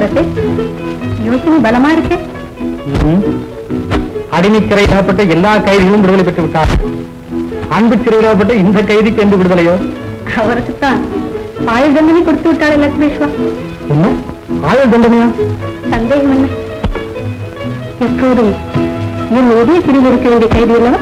இளவரசே யோசனை பலமா இருக்கே அடிமை சிறையிடப்பட்ட எல்லா கைதிகளும் விடுதலை பெற்று விட்டார் அன்பு சிறையிடப்பட்ட இந்த கைதிக்கு எந்த விடுதலையோ அவருக்குத்தான் ஆயுள் தண்டனை கொடுத்து விட்டாள் லக்ஷ்மேஸ்வா என்ன ஆயுள் தண்டனையா சந்தேகம் என்ன எப்போதும் என் உதவி பிரிவு இருக்க வேண்டிய கைதி அல்லவா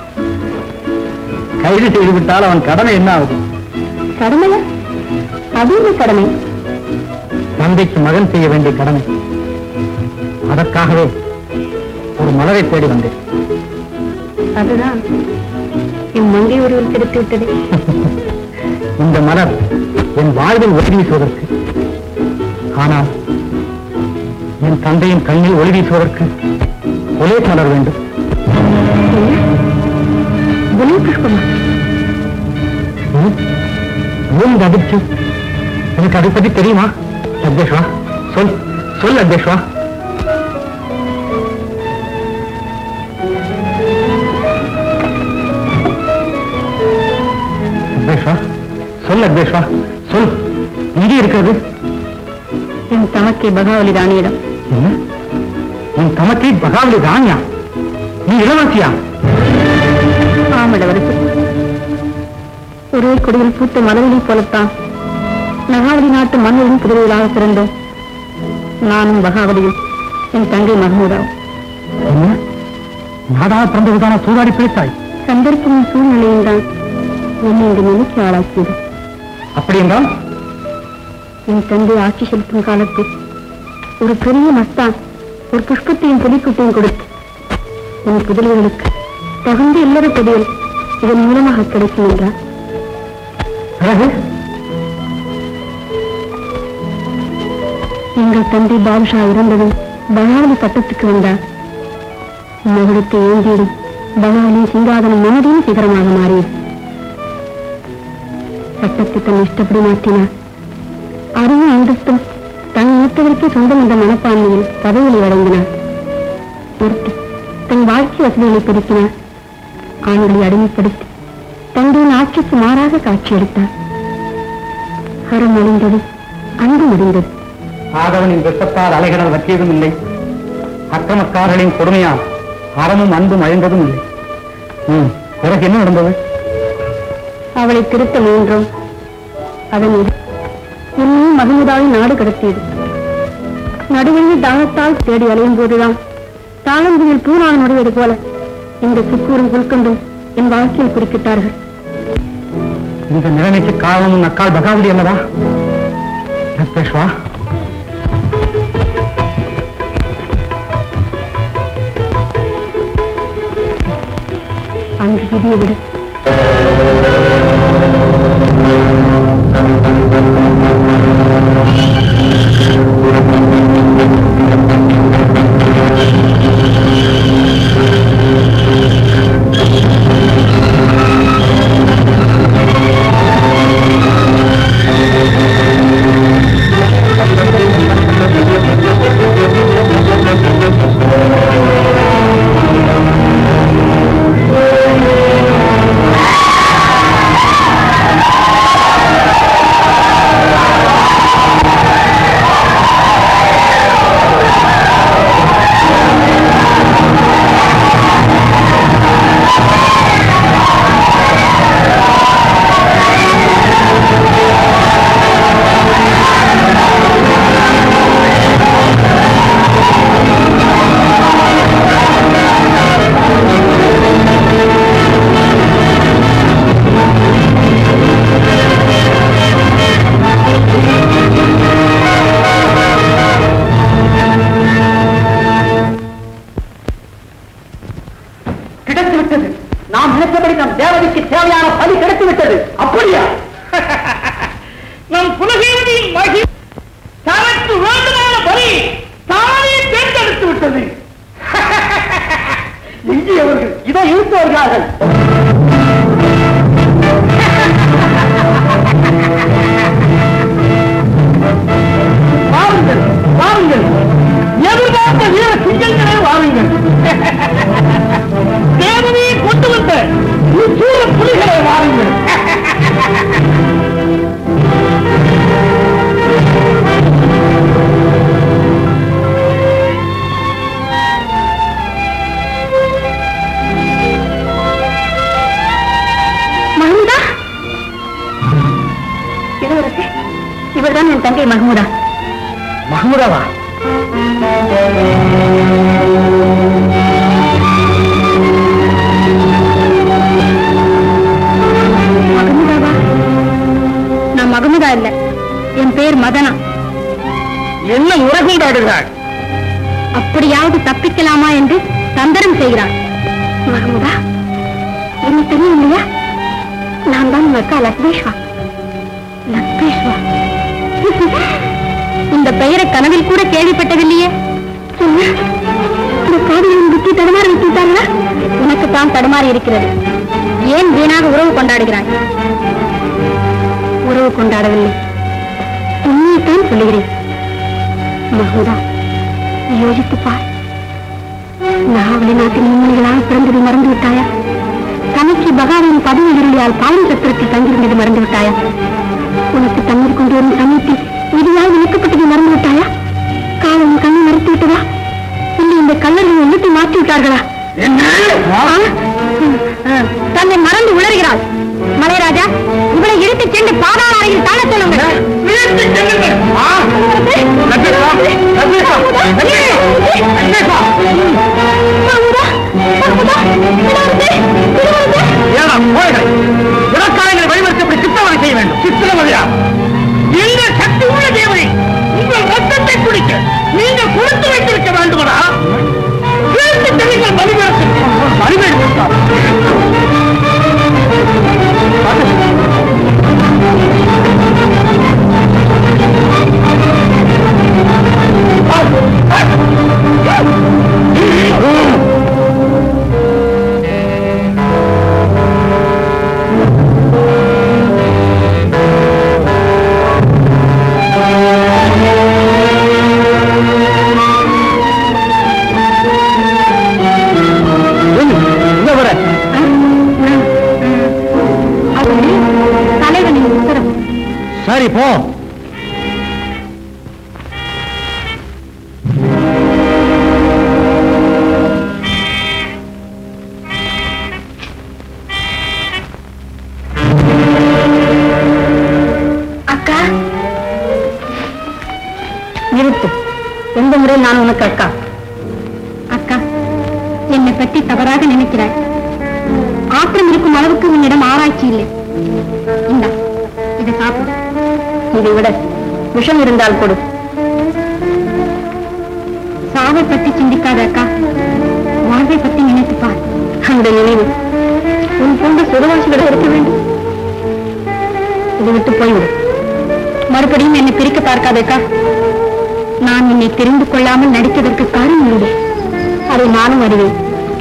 கைது செய்து விட்டால் அவன் கடமை என்ன ஆகும் கடமையா அது என்ன கடமை தந்தைக்கு மகன் செய்ய வேண்டிய கடமை அதற்காகவே ஒரு மலரை தேடி வந்தேன் அதுதான் என் மங்கை ஒருவர் கிடைத்து விட்டது இந்த மலர் என் வாழ்வில் ஒளி வீசுவதற்கு ஆனால் என் தந்தையின் கண்ணில் ஒளி வீசுவதற்கு ஒரே மலர் வேண்டும் குணி புஷ்பமா ம்? ஏன் இந்த அதிர்ச்சி எனக்கு அதை பத்தி தெரியுமா அத்தேஷ்வா சொல் சொல் அத்தேஷ்வா அத்தேஷ்வா சொல் அத்தேஷ்வா சொல் எங்கே இருக்கிறது என் தமக்கை பகாவலி ராணியிடம் என்ன? உன் தமக்கை பகாவலி ராணியா நீ இளவரசியா ஆம் இளவரசி ஒரே கொடியில் பூத்த மலர்களை போலத்தான் நகாவதி நாட்டு மன்னரின் புதவிகளாக பிறந்தோம் நானும் பகாவலியும் என் தங்கை மகமூதாவும் என்ன நாடாக பிறந்ததுதான சூதாடி பிழைத்தாய் சந்தர்ப்பமும் சூழ்நிலையும் தான் என்னை இந்த நிலைக்கு ஆளாக்கியது அப்படி என்றால் என் தந்தை ஆட்சி செலுத்தும் காலத்தில் ஒரு பெரிய மஸ்தான் ஒரு புஷ்பத்தையும் புலிக்குட்டையும் கொடுத்து என் புதல்வர்களுக்கு தகுந்த இல்லற புதியல் இதன் மூலமாக கிடைக்கும் என்றார் பிறகு எங்கள் தந்தை பாதுஷா இறந்ததும் பகாவலி பட்டத்துக்கு வந்தார் மகளுக்கு ஏந்தியது பகாவலி சிங்காதனம் மனதின் சிகரமாக மாறியது சட்டத்தை தன் இஷ்டப்படி மாற்றினார் அறிவும் அந்தஸ்தும் தன் மூத்தவருக்கே சொந்தம் என்ற மனப்பான்மையில் பதவியை வழங்கினார் ஒருத்தி தன் வாழ்க்கை வசதிகளை பெருக்கினார் ஆண்களை அடிமைப்படுத்தி தந்தையின் ஆட்சிக்கு மாறாக காட்சியளித்தார் அறம் அழிந்தது அன்பு முடிந்தது ஆதவனின் வெப்பத்தால் அலைகடல் வற்றியதும் இல்லை அக்கிரமக்காரர்களின் கொடுமையால் அறமும் அன்பும் அழிந்ததும் இல்லை ம், பிறகு என்ன நடந்தது அவளை திருத்த முயன்றோம் அதன் எதிர் என்னையும் மகமுதாவை நாடு கடத்தியது நடுவழியில் தாகத்தால் தேடி அலையும் போதுதான் தாளம்புயில் பூனாக நுழைவது போல இந்த சுக்கூரும் புல்கண்டும் என் வாழ்க்கையில் குறுக்கிட்டார்கள் இந்த நிலைமைக்கு காரணமும் நக்கால் பகாவலி அல்லவா பேசுவா அங்கு விதியை விட ஆ இளவரசி இவர்தான் என் தங்கை மஹமூதா மஹமுதாவா மகமுதாவா நான் மகமுதா இல்ல என் பேர் மதனா என்ன முறை கொண்டாடுகிறாள் அப்படியாவது தப்பிக்கலாமா என்று தந்திரம் செய்கிறான் மகமுதா என்ன தெரியும் இல்லையா நான் தான் உங்க அக்கா லக்ஷ்மேஷ்வா லக்ஷ்மேஷ்வா இந்த பெயரை கனவில் கூட கேள்விப்பட்டதில்லையே என்ன? இந்த காதலின் புத்தி தடுமாறி விட்டுட்டாங்களா உனக்கு தான் தடுமாறி இருக்கிறது ஏன் வீணாக உறவு கொண்டாடுகிறாய் உறவு கொண்டாடவில்லை உண்மையைத்தான் சொல்லுகிறேன் மகுதா யோசித்து பார் நாவலி நாட்டின் முன்னணிகளாக பிறந்ததை மறந்து விட்டாயா தனக்கு பகாவின் பதவி இருளியால் பாலும் சத்திரத்தில் தங்கியிருந்தது மறந்து விட்டாயா உனக்கு தண்ணீர் கொண்டு வரும் சமயத்தில் விதியால் விளக்கப்பட்டதை மறந்து விட்டாயா காலம் கண்ணை மறைத்து விட்டதா இல்லை இந்த கல்லர்கள் உள்ளத்தை மாற்றி விட்டார்களா ஆ? ஆ, தன்னை மறந்து உளறுகிறாள் மலைராஜா இவளை இழுத்துச் சென்று பாதாள அறையில் தாழ சொல்லுங்கள் மகுதா, மகுதா, இளவரசி, இளவரசி. ஏடா கோழைகள் விவசாயிகளை வழிமறித்து சித்திரவதை செய்ய வேண்டும் சித்திரவதையா இந்த சக்தி உள்ள தேவனை உங்கள் ரத்தத்தை குடிக்க நீங்கள் கொடுத்து வைத்திருக்க வேண்டுமடா கேட்டு தெளிங்கள் பலிபீடத்தில் பலிபீடம் இங்க வர அது தலைவனின் உத்தரவு சரி போ அக்கா நிறுத்து எந்த முறை நான் உனக்கு அக்கா அக்கா என்னை பற்றி தவறாக நினைக்கிறாய் ஆத்திரம் இருக்கும் அளவுக்கு உன்னிடம் ஆராய்ச்சி இல்லை இந்தா இதை சாப்பிடு இதை விட விஷம் இருந்தால் கொடு சாவை பற்றி சிந்திக்காத அக்கா வாழ்வை பற்றி நினைத்து பார் அந்த நினைவு உன் போன்ற சுடுவாசிகளிடம் இருக்க வேண்டும் இதை விட்டு போய்விடு மறுபடியும் என்னை பிரிக்க பார்க்காதேக்கா நான் என்னை தெரிந்து கொள்ளாமல் நடித்ததற்கு காரணம் உண்டு அதை நானும் அறிவேன்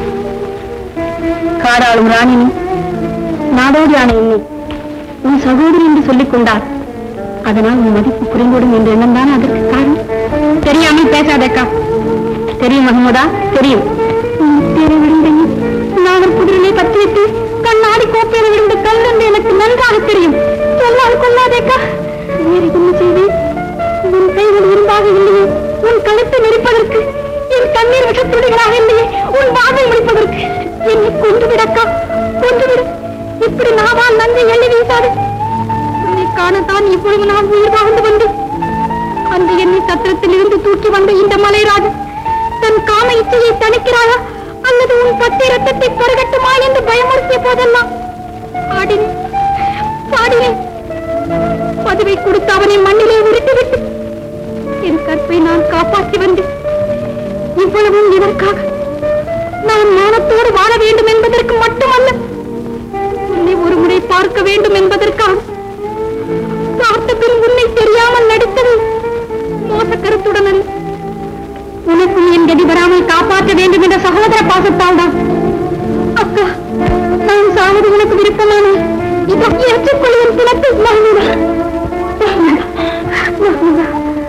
காடாளும் ராணினி நாடோடி ஆன என்னை உன் சகோதரி என்று சொல்லிக் கொண்டார் அதனால் உன் மதிப்பு குறைந்துவிடும் என்ற எண்ணம் தான் அதற்கு காரணம் தெரியாமல் பேசாதேக்கா தெரியும் மகமுதா தெரியும் தேரை விழுந்தேன் நாகர் குதிரையை பற்றி வைத்து கண்ணாடி கோப்பையை விழுந்த கல் என்று எனக்கு நன்றாக தெரியும் சொன்னால் கொள்ளாதேக்கா வேறு என்ன செய்வேன் உன் கைகள் இருந்தாக இல்லையே உன் கழுத்தை நெரிப்பதற்கு என் கண்ணீர் விஷத்துடைகளாக இல்லையே உன் வாழ்வை முடிப்பதற்கு என்னை கொண்டு விடக்கா கொண்டு விடு இப்படி நாவால் நன்மை எள்ளி வீசாது உன்னை காணத்தான் இப்பொழுது நான் உயிர் வாழ்ந்து வந்தேன் அந்த என்னை சத்திரத்தில் இருந்து தூக்கி வந்த இந்த மலைராஜன் தன் காம இச்சையை தணிக்கிறாயா அல்லது உன் பச்சை ரத்தத்தை பருகட்டுமா என்று பயமுறுத்திய போதெல்லாம் ஆடினேன் பாடினேன் பதவி கொடுத்து அவனை மண்ணிலே உருட்டிவிட்டு என் கற்பை நான் காப்பாற்றி வந்தேன் இவ்வளவும் இதற்காக நான் மானத்தோடு வாழ வேண்டும் என்பதற்கு மட்டுமல்ல உன்னை ஒரு முறை பார்க்க வேண்டும் என்பதற்காக பார்த்த பின் உன்னை தெரியாமல் நடித்தது மோசக்கருத்துடன் அல்ல உனக்கும் என் கதி வராமல் காப்பாற்ற வேண்டும் என்ற சகோதர பாசத்தால் தான் அக்கா நான் சாவது உனக்கு விருப்பமான இதோ ஏற்றுக்கொள்ளும் பிணத்தை மகனுடா மகனுடா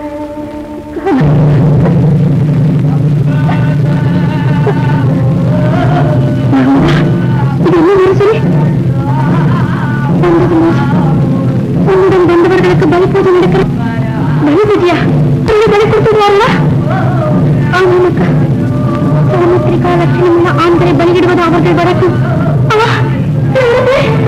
இது என்ன மனுஷனே வந்தது மோசம் உன்னிடம் வந்தவர்களுக்கு பலி பூஜை நடக்கிற பலி பூஜையா சொல்லி பலி கொடுத்துருவாங்களா ஆமாம் அக்கா சாமுத்திரிகா லட்சணமுள்ள ஆண்களை பலியிடுவது அவர்கள் வழக்கம் ஆ, இருந்து